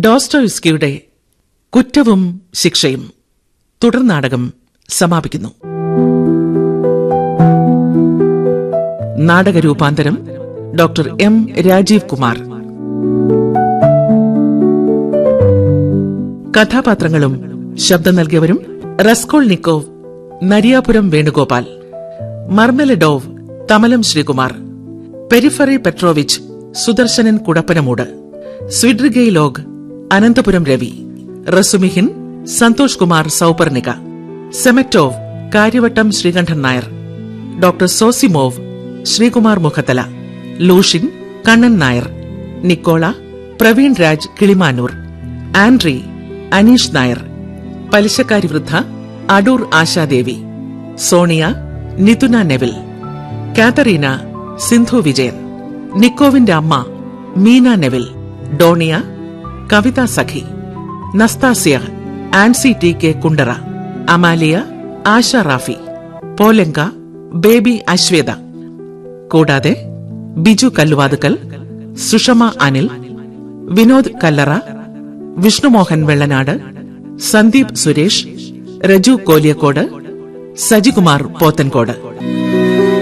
ഡോസ്റ്റോയുസ്കിയുടെ കുറ്റവും ശിക്ഷയും തുടർ നാടകം സമാപിക്കുന്നു നാടക രൂപാന്തരം ഡോക്ടർ എം രാജീവ് കുമാർ കഥാപാത്രങ്ങളും ശബ്ദം നൽകിയവരും Raskolnikov Nariyapuram Venugopal Marmeladov Thamalam Sreekumar Porfiry Petrovich Sudarsanan Kudappanamoodu Svidrigailov Ananthapuram Ravi Razumikhin Santhosh Kumar Souparnika Zametov Kariavattom Sreekantan Nair doctor Zosimov Sreekumar Mukhathala Luzhin Kannan Nair Nikolai Praveen Raj Kilimanoor Andrei Aneesh Nair പലിശക്കാരി വൃദ്ധ അടൂർ ആശാദേവി സോണിയ നിതുന നെവിൽ കാതറീന സിന്ധു വിജയൻ നിക്കോവിന്റെ അമ്മ Meena Nevil Dunya Kavitha Sakhi Nastasya Ancy T K Kundara Amalia Asha Rafi Polenka baby Ashwetha കൂടാതെ ബിജു കല്ലുവാതുക്കൽ സുഷമ അനിൽ വിനോദ് കല്ലറ വിഷ്ണുമോഹൻ വെള്ളനാട് സന്ദീപ് സുരേഷ് രജു കോലിയക്കോട് സജികുമാർ പോത്തൻകോട്